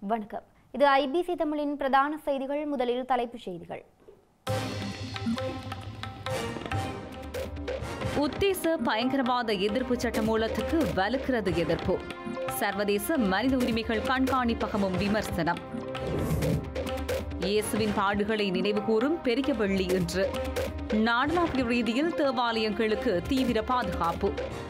வணக்கம் இது ஐபிசி தமிழின் பிரதான செய்திகள் முதலில் தலைப்புச் செய்திகள் உத்தேச பயங்கரவாத எதிர்ப்பு சட்டமூலத்துக்கு வலுக்கிறது எதிர்ப்பு சர்வதேச மனித உரிமைகள் கண்காணிப்பகமும் விமர்சனம் இயேசுவின் பாடுகளை நினைவுகூரும் பெரிய வெள்ளி இன்று நாடளாவிய ரீதியில் தேவாலயங்களுக்கு தீவிர பாதுகாப்பு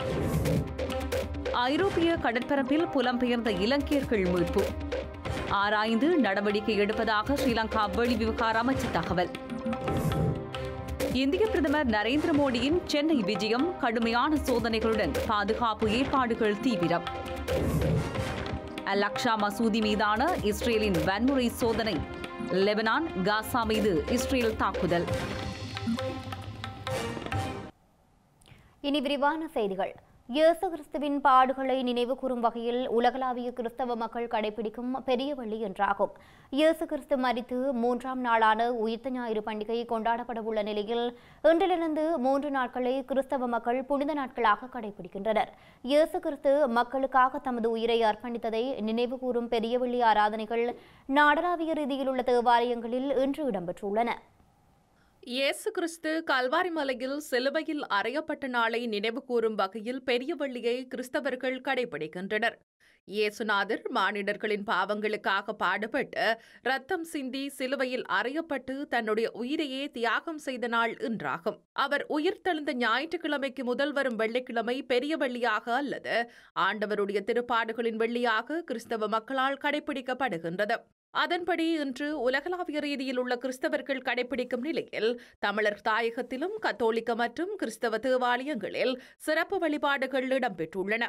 ஐரோப்பிய கடற்பரப்பில் புலம்பெயர்ந்த இலங்கையர்கள் மீட்பு ஆராய்ந்து நடவடிக்கை எடுப்பதாக ஸ்ரீலங்கா வெளிவிவகார அமைச்சு தகவல் இந்திய பிரதமர் நரேந்திர மோடியின் சென்னை விஜயம் கடுமையான சோதனைகளுடன் பாதுகாப்பு ஏற்பாடுகள் தீவிரம் அல் அக்ஷா மசூதி மீதான இஸ்ரேலின் வன்முறை சோதனை லெபனான் காசா மீது இஸ்ரேல் தாக்குதல் இனி விரிவான செய்திகள் இயேசு கிறிஸ்துவின் பாடுகளை நினைவு கூறும் வகையில் உலகளாவிய கிறிஸ்தவ மக்கள் கடைபிடிக்கும் பெரிய வழி என்றாகும் இயேசு கிறிஸ்து மரித்து மூன்றாம் நாளான உயிர்த்த ஞாயிறு பண்டிகை கொண்டாடப்படவுள்ள நிலையில் இன்றிலிருந்து மூன்று நாட்களை கிறிஸ்தவ மக்கள் புனித நாட்களாக கடைபிடிக்கின்றனர் இயேசு கிறிஸ்து மக்களுக்காக தமது உயிரை அர்ப்பணித்ததை நினைவு கூறும் பெரிய வெள்ளி ஆராதனைகள் நாடளாவிய ரீதியில் உள்ள தேவாலயங்களில் இன்று இடம்பெற்றுள்ளன இயேசு கிறிஸ்து கல்வாரி மலையில் சிலுவையில் அறையப்பட்ட நாளை நினைவு கூறும் வகையில் பெரிய வெள்ளியை கிறிஸ்தவர்கள் கடைபிடிக்கின்றனர் இயேசுநாதர் மானிடர்களின் பாவங்களுக்காக பாடுபட்டு ரத்தம் சிந்தி சிலுவையில் அறையப்பட்டு தன்னுடைய உயிரையே தியாகம் செய்த நாள் இன்றாகும் அவர் உயிர்த்தெழுந்த ஞாயிற்றுக்கிழமைக்கு முதல் வரும் வெள்ளிக்கிழமை பெரிய வெள்ளியாக அல்லது ஆண்டவருடைய திருப்பாடுகளின் வெள்ளியாக கிறிஸ்தவ மக்களால் கடைபிடிக்கப்படுகின்றது அதன்படி இன்று உலகளாவிய ரீதியில் உள்ள கிறிஸ்தவர்கள் கடைபிடிக்கும் நிலையில் தமிழர் தாயகத்திலும் கத்தோலிக்க மற்றும் கிறிஸ்தவ தேவாலயங்களில் சிறப்பு வழிபாடுகள் இடம்பெற்றுள்ளன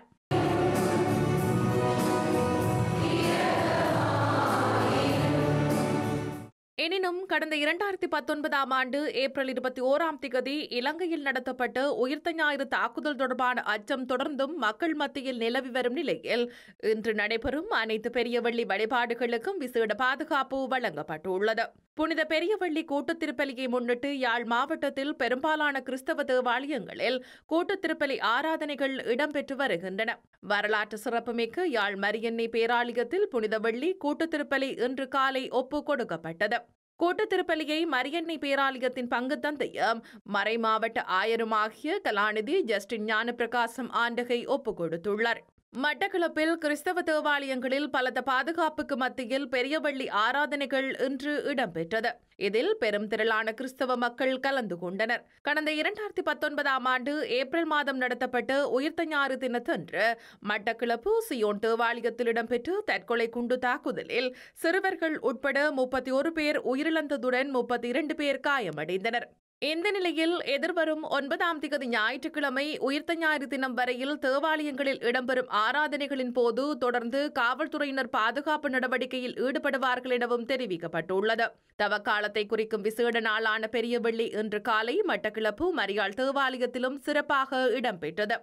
எனினும் கடந்த இரண்டாயிரத்தி பத்தொன்பதாம் ஆண்டு ஏப்ரல் இருபத்தி ஓராம் திகதி இலங்கையில் நடத்தப்பட்ட உயிர்த்த ஞாயிறு தாக்குதல் தொடர்பான அச்சம் தொடர்ந்தும் மக்கள் மத்தியில் நிலவி வரும் நிலையில் இன்று நடைபெறும் அனைத்து பெரியவள்ளி வழிபாடுகளுக்கும் விசேட பாதுகாப்பு வழங்கப்பட்டுள்ளது புனித பெரியவள்ளி கூட்டுத் திருப்பலியை முன்னிட்டு யாழ் மாவட்டத்தில் பெரும்பாலான கிறிஸ்தவ தேவாலயங்களில் கூட்டுத் திருப்பலி ஆராதனைகள் இடம்பெற்று வருகின்றன வரலாற்று சிறப்புமிக்க யாழ் மரியன்னை பேராலயத்தில் புனித வெள்ளி கூட்டுத் திருப்பலி இன்று காலை ஒப்பு கொடுக்கப்பட்டது கூட்டுத் திருப்பலியை மரியன்னை பேராலயத்தின் பங்கு தந்தையும் மறைமாவட்ட ஆயருமாகிய கலாநிதி ஜஸ்டின் ஞானப்பிரகாசம் ஆண்டகை ஒப்புக் கொடுத்துள்ளார் மட்டக்களப்பில் கிறிஸ்தவ தேவாலயங்களில் பலத்த பாதுகாப்புக்கு மத்தியில் பெரியவள்ளி ஆராதனைகள் இன்று இடம்பெற்றது இதில் பெரும் திரளான கிறிஸ்தவ மக்கள் கலந்து கொண்டனர் கடந்த இரண்டாயிரத்தி பத்தொன்பதாம் ஆண்டு ஏப்ரல் மாதம் நடத்தப்பட்ட உயிர்த்த ஞாறு தினத்தன்று மட்டக்களப்பு சியோன் தேவாலயத்தில் இடம்பெற்ற தற்கொலை குண்டு தாக்குதலில் சிறுவர்கள் உட்பட முப்பத்தி ஒரு பேர் உயிரிழந்ததுடன் முப்பத்தி இரண்டு பேர் காயமடைந்தனர் இந்த நிலையில் எதிர்வரும் ஒன்பதாம் திகதி ஞாயிற்றுக்கிழமை உயிர்த்த ஞாயிறு தினம் வரையில் தேவாலயங்களில் இடம்பெறும் ஆராதனைகளின் போது தொடர்ந்து காவல்துறையினர் பாதுகாப்பு நடவடிக்கையில் ஈடுபடுவார்கள் எனவும் தெரிவிக்கப்பட்டுள்ளது தவக்காலத்தை குறிக்கும் விசேட நாளான பெரிய வெள்ளி இன்று காலை மட்டக்கிளப்பு மரியாள் தேவாலயத்திலும் சிறப்பாக இடம்பெற்றது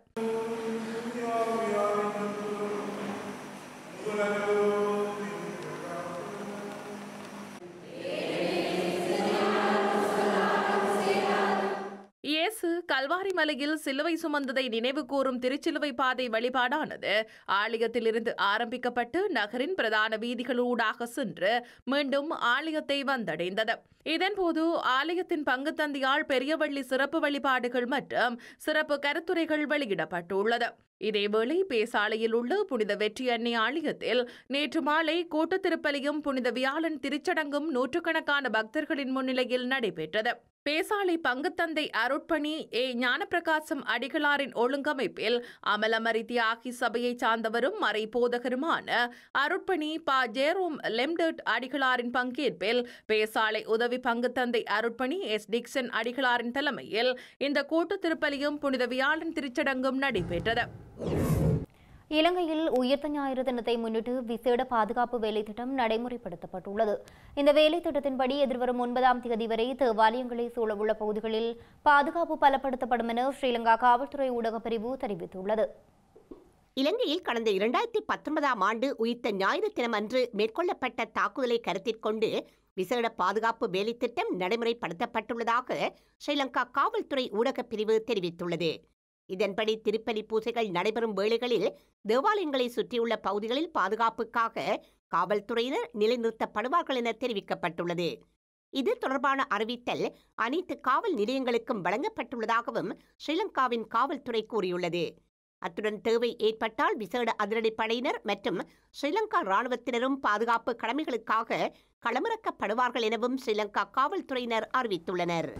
இயேசு கல்வாரி மலையில் சிலுவை சுமந்ததை நினைவு கூறும் திருச்சிலுவை பாதை வழிபாடானது ஆலயத்திலிருந்து ஆரம்பிக்கப்பட்டு நகரின் பிரதான வீதிகளூடாக சென்று மீண்டும் ஆலயத்தை வந்தடைந்தது இதன்போது ஆலயத்தின் பங்கு தந்தியால் பெரியவள்ளி சிறப்பு வழிபாடுகள் மற்றும் சிறப்பு கருத்துரைகள் வெளியிடப்பட்டுள்ளது இதேவேளை பேசாலையில் உள்ள புனித வெற்றி அன்னை ஆலயத்தில் நேற்று மாலை கூட்டுத் திருப்பலியும் புனித வியாழன் திருச்சடங்கும் நூற்றுக்கணக்கான பக்தர்களின் முன்னிலையில் நடைபெற்றது பேசாலை பங்குத்தந்தை அருட்பணி ஏ ஞானப்பிரகாசம் அடிகளாரின் ஒழுங்கமைப்பில் அமலமரி தியாகி சபையைச் சார்ந்தவரும் மறை போதகருமான அருட்பணி ப ஜேரோம் லெம்டர்ட் அடிகளாரின் பங்கேற்பில் பேசாலை உதவி பங்குத்தந்தை அருட்பணி எஸ் டிக்சன் அடிகளாரின் தலைமையில் இந்த கூட்டுத் திருப்பலியும் புனித வியாழன் திருச்சடங்கும் நடைபெற்றது இலங்கையில் உயிர்த்த ஞாயிறு தினத்தை முன்னிட்டு விசேட பாதுகாப்பு வேலை திட்டம் நடைமுறைப்படுத்தப்பட்டுள்ளது இந்த வேலை திட்டத்தின்படி எதிர்வரும் ஒன்பதாம் தேதி வரை தேவாலயங்களை சூழவுள்ள பகுதிகளில் பாதுகாப்பு பலப்படுத்தப்படும் என ஸ்ரீலங்கா காவல்துறை ஊடகப் பிரிவு தெரிவித்துள்ளது இலங்கையில் கடந்த இரண்டாயிரத்தி பத்தொன்பதாம் ஆண்டு உயிர்த்த ஞாயிறு தினமன்று மேற்கொள்ளப்பட்ட தாக்குதலை கருத்தில் கொண்டு விசேட பாதுகாப்பு வேலைத்திட்டம் நடைமுறைப்படுத்தப்பட்டுள்ளதாக ஸ்ரீலங்கா காவல்துறை ஊடகப் பிரிவு தெரிவித்துள்ளது இதன்படி திருப்பலி பூசைகள் நடைபெறும் வேளைகளில் தேவாலயங்களை சுற்றியுள்ள பகுதிகளில் பாதுகாப்புக்காக காவல்துறையினர் நிலைநிறுத்தப்படுவார்கள் என தெரிவிக்கப்பட்டுள்ளது இது தொடர்பான அறிவித்தல் அனைத்து காவல் நிலையங்களுக்கும் வழங்கப்பட்டுள்ளதாகவும் ஸ்ரீலங்காவின் காவல்துறை கூறியுள்ளது அத்துடன் தேவை ஏற்பட்டால் விசேட அதிரடிப்படையினர் மற்றும் ஸ்ரீலங்கா ராணுவத்தினரும் பாதுகாப்பு கடமைகளுக்காக களமிறக்கப்படுவார்கள் எனவும் ஸ்ரீலங்கா காவல்துறையினர் அறிவித்துள்ளனர்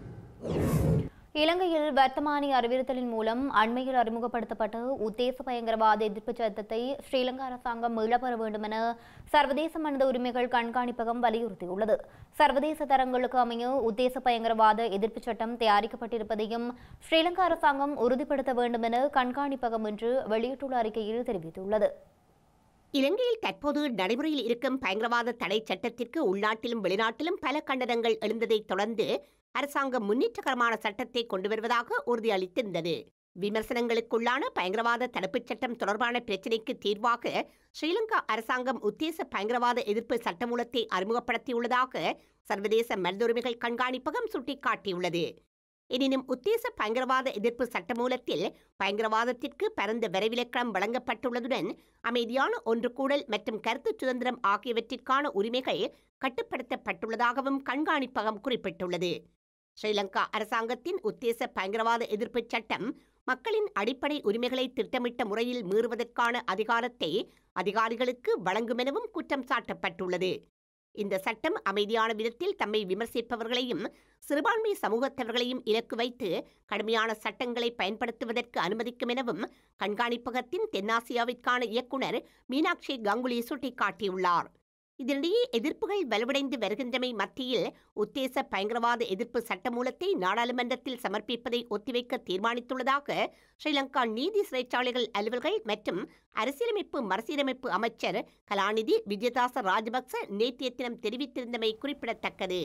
இலங்கையில் வர்த்தமானி அறிவுறுத்தலின் மூலம் அண்மையில் அறிமுகப்படுத்தப்பட்ட உத்தேச பயங்கரவாத எதிர்ப்பு சட்டத்தை ஸ்ரீலங்கா அரசாங்கம் மீளப்பெற வேண்டும் என சர்வதேச மனித உரிமைகள் கண்காணிப்பகம் வலியுறுத்தியுள்ளது சர்வதேச தரங்களுக்கு அமைய உத்தேச பயங்கரவாத எதிர்ப்பு சட்டம் தயாரிக்கப்பட்டிருப்பதையும் ஸ்ரீலங்கா அரசாங்கம் உறுதிப்படுத்த வேண்டும் என கண்காணிப்பகம் இன்று வெளியிட்டுள்ள அறிக்கையில் தெரிவித்துள்ளது இலங்கையில் தற்போது நடைமுறையில் இருக்கும் பயங்கரவாத தடை சட்டத்திற்கு உள்நாட்டிலும் வெளிநாட்டிலும் பல கண்டனங்கள் எழுந்ததைத் தொடர்ந்து அரசாங்கம் முன்னேற்றகரமான சட்டத்தை கொண்டு வருவதாக உறுதியளித்திருந்தது விமர்சனங்களுக்குள்ளான பயங்கரவாத தடுப்புச் சட்டம் தொடர்பான பிரச்சினைக்கு தீர்வாக ஸ்ரீலங்கா அரசாங்கம் உத்தேச பயங்கரவாத எதிர்ப்பு சட்டமூலத்தை அறிமுகப்படுத்தியுள்ளதாக சர்வதேச மனித உரிமைகள் கண்காணிப்பகம் சுட்டிக்காட்டியுள்ளது எனினும் உத்தேச பயங்கரவாத எதிர்ப்பு சட்டமூலத்தில் பயங்கரவாதத்திற்கு பரந்த வரைவிலக்கணம் வழங்கப்பட்டுள்ளதுடன் அமைதியான ஒன்று கூடல் மற்றும் கருத்து சுதந்திரம் ஆகியவற்றிற்கான உரிமைகள் கட்டுப்படுத்தப்பட்டுள்ளதாகவும் கண்காணிப்பகம் குறிப்பிட்டுள்ளது ஸ்ரீலங்கா அரசாங்கத்தின் உத்தேச பயங்கரவாத எதிர்ப்பு சட்டம் மக்களின் அடிப்படை உரிமைகளை திட்டமிட்ட முறையில் மீறுவதற்கான அதிகாரத்தை அதிகாரிகளுக்கு வழங்குமெனவும் குற்றம் சாட்டப்பட்டுள்ளது இந்த சட்டம் அமைதியான விதத்தில் தம்மை விமர்சிப்பவர்களையும் சிறுபான்மை சமூகத்தவர்களையும் இலக்கு வைத்து கடுமையான சட்டங்களை பயன்படுத்துவதற்கு அனுமதிக்கும் எனவும் கண்காணிப்பகத்தின் தென்னாசியாவிற்கான இயக்குனர் மீனாட்சி கங்குலி சுட்டிக்காட்டியுள்ளார் இதனிடையே எதிர்ப்புகள் வலுவடைந்து வருகின்றமை மத்தியில் உத்தேச பயங்கரவாத எதிர்ப்பு சட்டமூலத்தை நாடாளுமன்றத்தில் சமர்ப்பிப்பதை ஒத்திவைக்க தீர்மானித்துள்ளதாக ஸ்ரீலங்கா நீதி சிறைச்சாலைகள் அலுவல்கள் மற்றும் அரசியலமைப்பு மறுசீரமைப்பு அமைச்சர் கலாநிதி விஜயதாச ராஜபக்ச நேற்றைய தினம் தெரிவித்திருந்தமை குறிப்பிடத்தக்கது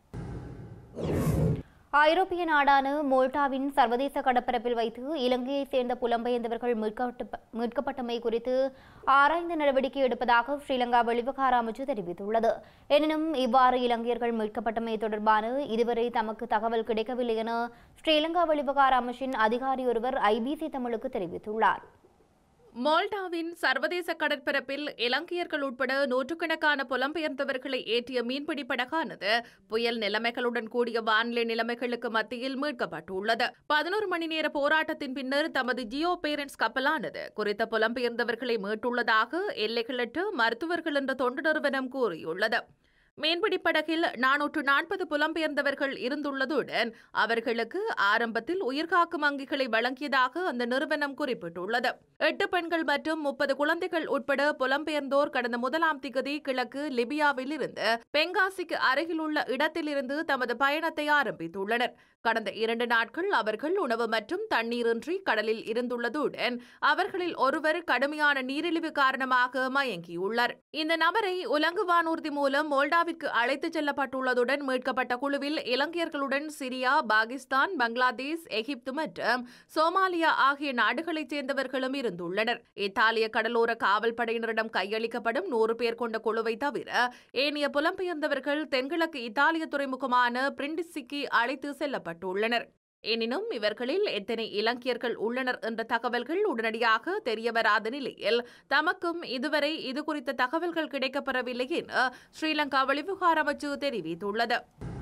ஐரோப்பிய நாடான மோல்டாவின் சர்வதேச கடற்பரப்பில் வைத்து இலங்கையைச் சேர்ந்த புலம்பெயர்ந்தவர்கள் மீட்கப்பட்ட- மீட்கப்பட்டமை குறித்து ஆராய்ந்து நடவடிக்கை எடுப்பதாக ஸ்ரீலங்கா வெளிவிவகார அமைச்சு தெரிவித்துள்ளது எனினும் இவ்வாறு இலங்கையர்கள் மீட்கப்பட்டமை தொடர்பான இதுவரை தமக்கு தகவல் கிடைக்கவில்லை என ஸ்ரீலங்கா வெளிவிவகார அமைச்சின் அதிகாரி ஒருவர் ஐபிசி தமிழுக்கு தெரிவித்துள்ளார் மால்டாவின் சர்வதேச கடற்பரப்பில் இலங்கையர்கள் உட்பட நூற்றுக்கணக்கான புலம்பெயர்ந்தவர்களை ஏற்றிய மீன்பிடி படகானது புயல் நிலைமைகளுடன் கூடிய வானிலை நிலைமைகளுக்கு மத்தியில் மீட்கப்பட்டுள்ளது பதினோரு மணி நேர போராட்டத்தின் பின்னர் தமது ஜியோ பேரண்ட்ஸ் கப்பலானது குறித்த புலம்பெயர்ந்தவர்களை மீட்டுள்ளதாக எல்லைகளற்ற மருத்துவர்கள் என்ற தொண்டு நிறுவனம் கூறியுள்ளது மீன்பிடி படகில் நானூற்று நாற்பது புலம்பெயர்ந்தவர்கள் இருந்துள்ளதுடன் அவர்களுக்கு ஆரம்பத்தில் உயிர்காக்கும் அங்கிகளை வழங்கியதாக அந்த நிறுவனம் குறிப்பிட்டுள்ளது எட்டு பெண்கள் மற்றும் முப்பது குழந்தைகள் உட்பட புலம்பெயர்ந்தோர் கடந்த முதலாம் திகதி கிழக்கு லிபியாவில் இருந்து பெங்காசிக்கு அருகிலுள்ள இடத்திலிருந்து தமது பயணத்தை ஆரம்பித்துள்ளனர் கடந்த இரண்டு நாட்கள் அவர்கள் உணவு மற்றும் தண்ணீரின்றி கடலில் இருந்துள்ளதுடன் அவர்களில் ஒருவர் கடுமையான நீரிழிவு காரணமாக மயங்கியுள்ளார் இந்த நபரை உலங்கு வானூர்தி மூலம் மோல்டாவிற்கு அழைத்துச் செல்லப்பட்டுள்ளதுடன் மீட்கப்பட்ட குழுவில் இலங்கையர்களுடன் சிரியா பாகிஸ்தான் பங்களாதேஷ் எகிப்து மற்றும் சோமாலியா ஆகிய நாடுகளைச் சேர்ந்தவர்களும் இருந்துள்ளனர் இத்தாலிய கடலோர காவல் படையினரிடம் கையளிக்கப்படும் நூறு பேர் கொண்ட குழுவை தவிர ஏனைய புலம்பெயர்ந்தவர்கள் தென்கிழக்கு இத்தாலிய துறைமுகமான பிரிண்டிசிக்கு அழைத்து செல்லப்பட்டுள்ளனர் எனினும் இவர்களில் எத்தனை இலங்கையர்கள் உள்ளனர் என்ற தகவல்கள் உடனடியாக தெரியவராத நிலையில் தமக்கும் இதுவரை இது குறித்த தகவல்கள் கிடைக்கப்பெறவில்லை என ஸ்ரீலங்கா வெளிவிவகார அமைச்சு தெரிவித்துள்ளது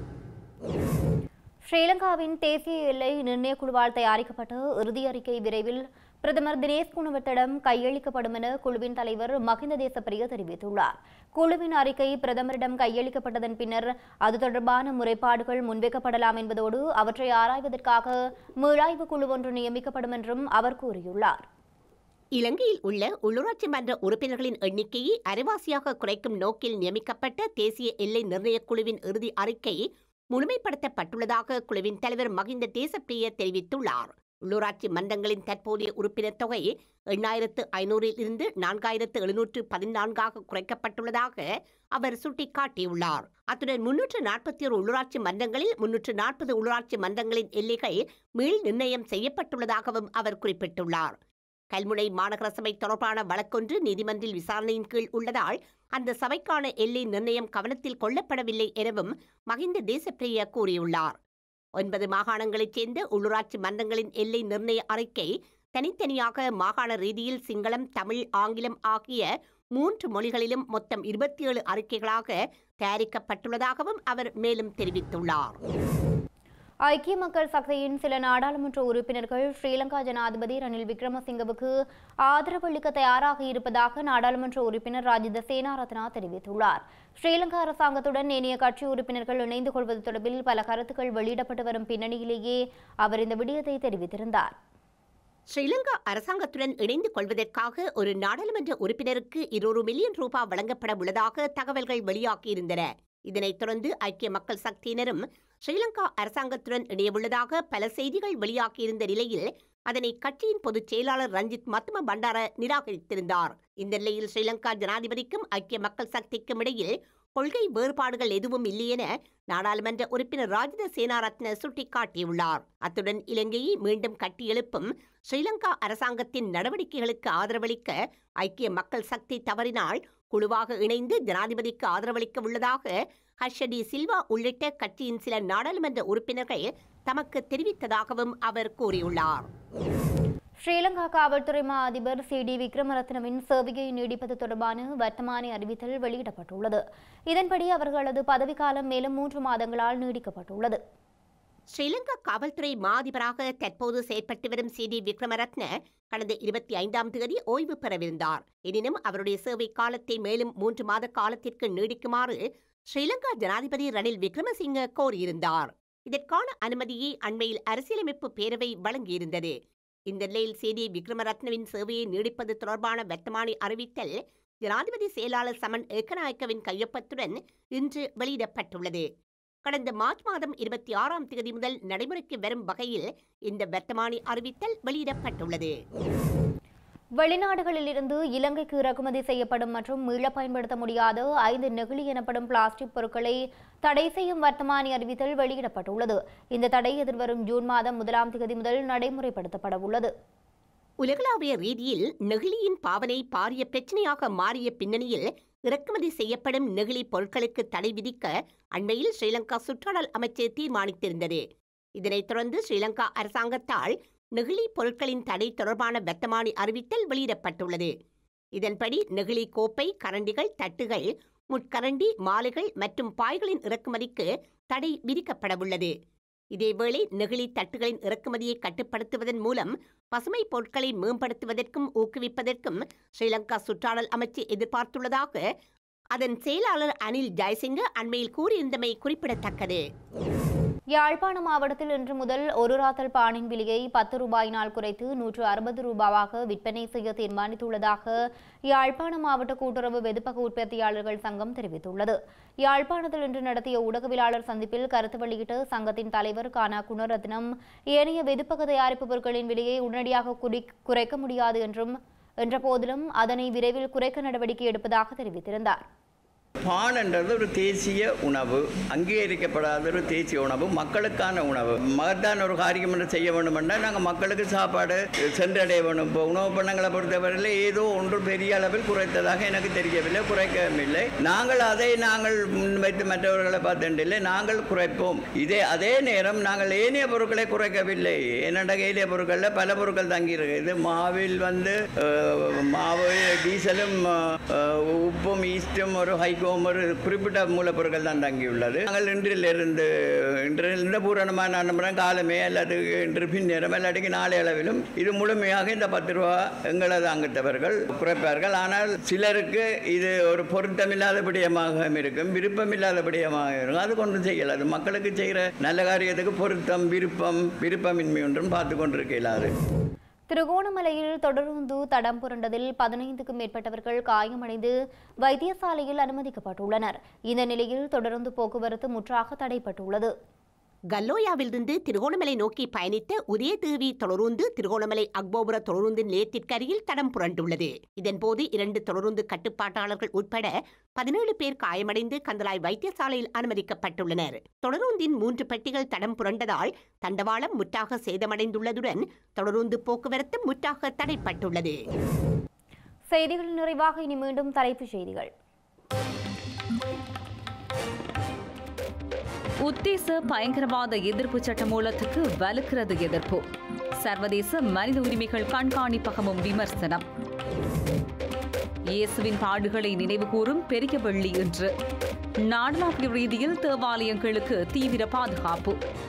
ஸ்ரீலங்காவின் தேசிய எல்லை நிர்ணய குழுவால் தயாரிக்கப்பட்ட இறுதி அறிக்கை விரைவில் பிரதமர் தினேஷ் குணவர்த்திடம் கையளிக்கப்படும் என குழுவின் தலைவர் மஹிந்த தேசப்பிரிய தெரிவித்துள்ளார் குழுவின் அறிக்கை பிரதமரிடம் கையளிக்கப்பட்டதன் பின்னர் அது தொடர்பான முறைப்பாடுகள் முன்வைக்கப்படலாம் என்பதோடு அவற்றை ஆராய்வதற்காக மீளாய்வு குழு ஒன்று நியமிக்கப்படும் என்றும் அவர் கூறியுள்ளார் இலங்கையில் உள்ள உள்ளூராட்சி மன்ற உறுப்பினர்களின் எண்ணிக்கையை அரைவாசியாக குறைக்கும் நோக்கில் நியமிக்கப்பட்ட தேசிய எல்லை நிர்ணயக் குழுவின் இறுதி அறிக்கை முழுமைப்படுத்தப்பட்டுள்ளதாக குழுவின் தலைவர் மகிந்த தேசப்பிரிய தெரிவித்துள்ளார் உள்ளூராட்சி மன்றங்களின் தற்போதைய உறுப்பினர் தொகை எண்ணாயிரத்து ஐநூறில் இருந்து நான்காயிரத்து எழுநூற்று பதினான்காக குறைக்கப்பட்டுள்ளதாக அவர் சுட்டிக்காட்டியுள்ளார் அத்துடன் முன்னூற்று நாற்பத்தி ஒரு உள்ளூராட்சி மன்றங்களில் முன்னூற்று நாற்பது உள்ளூராட்சி மன்றங்களின் எல்லைகள் மீள் நிர்ணயம் செய்யப்பட்டுள்ளதாகவும் அவர் குறிப்பிட்டுள்ளார் கல்முனை மாநகர சபை தொடர்பான வழக்கொன்று நீதிமன்றில் விசாரணையின் கீழ் உள்ளதால் அந்த சபைக்கான எல்லை நிர்ணயம் கவனத்தில் கொள்ளப்படவில்லை எனவும் மகிந்த தேசப்பிரிய கூறியுள்ளார் ஒன்பது மாகாணங்களைச் சேர்ந்த உள்ளூராட்சி மன்றங்களின் எல்லை நிர்ணய அறிக்கை தனித்தனியாக மாகாண ரீதியில் சிங்களம் தமிழ் ஆங்கிலம் ஆகிய மூன்று மொழிகளிலும் மொத்தம் இருபத்தி ஏழு அறிக்கைகளாக தயாரிக்கப்பட்டுள்ளதாகவும் அவர் மேலும் தெரிவித்துள்ளார் ஐக்கிய மக்கள் சக்தியின் சில நாடாளுமன்ற உறுப்பினர்கள் ஸ்ரீலங்கா ஜனாதிபதி ரணில் விக்ரமசிங்கவுக்கு ஆதரவளிக்க தயாராக இருப்பதாக நாடாளுமன்ற உறுப்பினர் ராஜித சேனாரத்னா தெரிவித்துள்ளார் ஸ்ரீலங்கா அரசாங்கத்துடன் ஏனைய கட்சி உறுப்பினர்கள் இணைந்து கொள்வது தொடர்பில் பல கருத்துக்கள் வெளியிடப்பட்டு வரும் பின்னணியிலேயே அவர் இந்த விடயத்தை தெரிவித்திருந்தார் ஸ்ரீலங்கா அரசாங்கத்துடன் இணைந்து கொள்வதற்காக ஒரு நாடாளுமன்ற உறுப்பினருக்கு இருநூறு மில்லியன் ரூபாய் வழங்கப்பட உள்ளதாக தகவல்கள் வெளியாகியிருந்தன இதனைத் தொடர்ந்து ஐக்கிய மக்கள் சக்தியினரும் ஸ்ரீலங்கா அரசாங்கத்துடன் இணையவுள்ளதாக பல செய்திகள் வெளியாகியிருந்த நிலையில் அதனை கட்சியின் பொதுச் செயலாளர் ரஞ்சித் மத்தும பண்டார நிராகரித்திருந்தார் இந்த நிலையில் ஸ்ரீலங்கா ஜனாதிபதிக்கும் ஐக்கிய மக்கள் சக்திக்கும் இடையில் கொள்கை வேறுபாடுகள் எதுவும் இல்லை என நாடாளுமன்ற உறுப்பினர் ராஜித சேனாரத்ன சுட்டிக்காட்டியுள்ளார் அத்துடன் இலங்கையை மீண்டும் கட்டியெழுப்பும் ஸ்ரீலங்கா அரசாங்கத்தின் நடவடிக்கைகளுக்கு ஆதரவளிக்க ஐக்கிய மக்கள் சக்தி தவறினால் குழுவாக இணைந்து ஜனாதிபதிக்கு ஆதரவளிக்க உள்ளதாக ஹர்ஷடி சில்வா உள்ளிட்ட கட்சியின் சில நாடாளுமன்ற உறுப்பினர்கள் தமக்கு தெரிவித்ததாகவும் அவர் கூறியுள்ளார் ஸ்ரீலங்கா காவல்துறை மா அதிபர் சி டி விக்ரமரத்னவின் சேவையை நீடிப்பது தொடர்பான வர்த்தமானி அறிவித்தல் வெளியிடப்பட்டுள்ளது இதன்படி அவர்களது பதவிக்காலம் மேலும் மூன்று மாதங்களால் நீடிக்கப்பட்டுள்ளது ஸ்ரீலங்கா காவல்துறை மாதிபராக தற்போது செயற்பட்டு வரும் சி டி விக்ரமரத்ன கடந்த இருபத்தி ஐந்தாம் தேதி ஓய்வு பெறவிருந்தார் எனினும் அவருடைய சேவை காலத்தை மேலும் மூன்று மாத காலத்திற்கு நீடிக்குமாறு ஸ்ரீலங்கா ஜனாதிபதி ரணில் விக்ரமசிங்க கோரியிருந்தார் இதற்கான அனுமதியை அண்மையில் அரசியலமைப்பு பேரவை வழங்கியிருந்தது இந்த நிலையில் சி டி விக்ரமரத்னவின் சேவையை நீடிப்பது தொடர்பான வர்த்தமானி அறிவித்தல் ஜனாதிபதி செயலாளர் சமன் ஏக்கநாயக்கவின் கையொப்பத்துடன் இன்று வெளியிடப்பட்டுள்ளது கடந்த மார்ச் மாதம் இருபத்தி ஆறாம் தேதி முதல் நடைமுறைக்கு வரும் வகையில் இந்த வர்த்தமானி அறிவித்தல் வெளியிடப்பட்டுள்ளது வெளிநாடுகளில் இருந்து இலங்கைக்கு இறக்குமதி செய்யப்படும் மற்றும் மீள பயன்படுத்த முடியாத ஐந்து நெகிழி எனப்படும் பிளாஸ்டிக் பொருட்களை தடை செய்யும் வர்த்தமானி அறிவித்தல் வெளியிடப்பட்டுள்ளது இந்த தடை எதிர்வரும் ஜூன் மாதம் முதலாம் தேதி முதல் நடைமுறைப்படுத்தப்பட உள்ளது உலகளாவிய ரீதியில் நெகிழியின் பாவனை பாரிய பிரச்சனையாக மாறிய பின்னணியில் இறக்குமதி செய்யப்படும் நெகிழி பொருட்களுக்கு தடை விதிக்க அண்மையில் ஸ்ரீலங்கா சுற்றாடல் அமைச்சு தீர்மானித்திருந்தது இதனைத் தொடர்ந்து ஸ்ரீலங்கா அரசாங்கத்தால் நெகிழி பொருட்களின் தடை தொடர்பான வர்த்தமானி அறிவித்தல் வெளியிடப்பட்டுள்ளது இதன்படி நெகிழி கோப்பை கரண்டிகள் தட்டுகள் முட்கரண்டி மாலைகள் மற்றும் பாய்களின் இறக்குமதிக்கு தடை விதிக்கப்படவுள்ளது இதேவேளை நெகிழி தட்டுகளின் இறக்குமதியை கட்டுப்படுத்துவதன் மூலம் பசுமை பொருட்களை மேம்படுத்துவதற்கும் ஊக்குவிப்பதற்கும் ஸ்ரீலங்கா சுற்றாடல் அமைச்சு எதிர்பார்த்துள்ளதாக அதன் செயலாளர் அனில் ஜெயசிங்க அண்மையில் கூறியிருந்தமை குறிப்பிடத்தக்கது யாழ்ப்பாண மாவட்டத்தில் இன்று முதல் ஒரு ராத்தல் பானின் விலையை பத்து ரூபாயினால் குறைத்து நூற்று அறுபது ரூபாவாக விற்பனை செய்ய தீர்மானித்துள்ளதாக யாழ்ப்பாண மாவட்ட கூட்டுறவு வெதுப்பக உற்பத்தியாளர்கள் சங்கம் தெரிவித்துள்ளது யாழ்ப்பாணத்தில் இன்று நடத்திய ஊடகவியலாளர் சந்திப்பில் கருத்து வெளியிட்ட சங்கத்தின் தலைவர் கானா குணரத்னம் ஏனைய வெதுப்பக தயாரிப்பு பொருட்களின் விலையை உடனடியாக குறி- குறைக்க முடியாது என்றும் என்ற போதிலும் அதனை விரைவில் குறைக்க நடவடிக்கை எடுப்பதாக தெரிவித்திருந்தார் பான்ன்றது ஒரு தேசிய உணவு அங்கீகரிக்கப்படாத ஒரு தேசிய உணவு மக்களுக்கான உணவு மகத்தான ஒரு காரியம் என்று செய்ய வேண்டுமென்றால் நாங்கள் மக்களுக்கு சாப்பாடு சென்றடைய வேணும் இப்போ உணவு பண்டங்களை பொறுத்தவரையில் ஏதோ ஒன்று பெரிய அளவில் குறைத்ததாக எனக்கு தெரியவில்லை குறைக்கவில்லை நாங்கள் அதை நாங்கள் முன்வைத்து மற்றவர்களை பார்த்துண்டில்லை நாங்கள் குறைப்போம் இதே அதே நேரம் நாங்கள் ஏனைய பொருட்களை குறைக்கவில்லை ஏனென்ற ஏனைய பொருட்களில் பல பொருட்கள் தங்கியிருக்குது மாவில் வந்து அஹ், மாவு டீசலும் அஹ், உப்பும் ஈஸ்டும் ஒரு ஹைகோம் ஒரு குறிப்பிட்ட மூலப்பொருட்கள் தான் தங்கியுள்ளது நாங்கள் இன்றிலிருந்து இன்றிலிருந்து பூரணமான நம்புறேன் காலமே அல்லது இன்று பின்னேரம் இல்லாட்டிக்கு நாளை அளவிலும் இது முழுமையாக இந்த பத்து ரூபா எங்களது அங்கத்தவர்கள் குறைப்பார்கள் ஆனால் சிலருக்கு இது ஒரு பொருத்தமில்லாத விடயமாக இருக்கும் விருப்பமில்லாத விடயமாக இருக்கும் அது கொண்டும் செய்யல அது மக்களுக்கு செய்கிற நல்ல காரியத்துக்கு பொருத்தம் விருப்பம் விருப்பமின்மை ஒன்றும் பார்த்து கொண்டிருக்க இயலாது திருகோணமலையில் தொடருந்து தடம் புரண்டதில் பதினைந்துக்கும் மேற்பட்டவர்கள் காயமடைந்து வைத்தியசாலையில் அனுமதிக்கப்பட்டுள்ளனர் இந்த நிலையில் தொடருந்து போக்குவரத்து முற்றாக தடைப்பட்டுள்ளது கல்லோயாவிலிருந்து திருகோணமலை நோக்கி பயணித்த உதயதேவி தொடருந்து திருகோணமலை அக்போபுர தொடருந்து நிலையத்திற்கருகில் தடம் புரண்டுள்ளது இதன்போது இரண்டு தொடருந்து கட்டுப்பாட்டாளர்கள் உட்பட பதினேழு பேர் காயமடைந்து கந்தலாய் வைத்தியசாலையில் அனுமதிக்கப்பட்டுள்ளனர் தொடருந்தின் மூன்று பெட்டிகள் தடம் புரண்டதால் தண்டவாளம் முற்றாக சேதமடைந்துள்ளதுடன் தொடருந்து போக்குவரத்து முற்றாக தடைப்பட்டுள்ளது செய்திகள் நிறைவாக இனி மீண்டும் தலைப்புச் செய்திகள் உத்தேச பயங்கரவாத எதிர்ப்பு சட்டமூலத்துக்கு வலுக்கிறது எதிர்ப்பு சர்வதேச மனித உரிமைகள் கண்காணிப்பகமும் விமர்சனம் இயேசுவின் பாடுகளை நினைவுகூரும் பெரிய வெள்ளி இன்று நாடளாவிய ரீதியில் தேவாலயங்களுக்கு தீவிர பாதுகாப்பு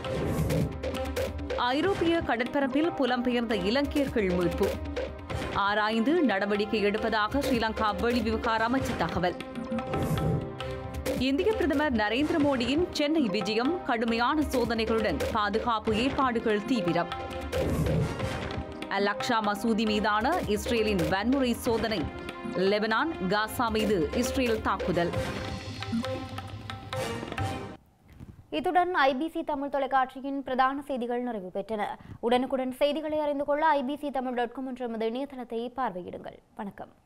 ஐரோப்பிய கடற்பரப்பில் புலம்பெயர்ந்த இலங்கையர்கள் மீட்பு ஆராய்ந்து நடவடிக்கை எடுப்பதாக ஸ்ரீலங்கா வெளிவிவகார அமைச்சு தகவல் இந்திய பிரதமர் நரேந்திர மோடியின் சென்னை விஜயம் கடுமையான சோதனைகளுடன் பாதுகாப்பு ஏற்பாடுகள் தீவிரம் அல் அக்ஷா மசூதி மீதான இஸ்ரேலின் வன்முறை சோதனை லெபனான் காசா மீது இஸ்ரேல் தாக்குதல் இத்துடன் ஐபிசி தமிழ் தொலைக்காட்சியின் பிரதான செய்திகள் நிறைவு பெற்றன உடனுக்குடன் செய்திகளை அறிந்து கொள்ள ஐபிசி தமிழ் டாட் காம் என்ற நமது இணையதளத்தை பார்வையிடுங்கள் வணக்கம்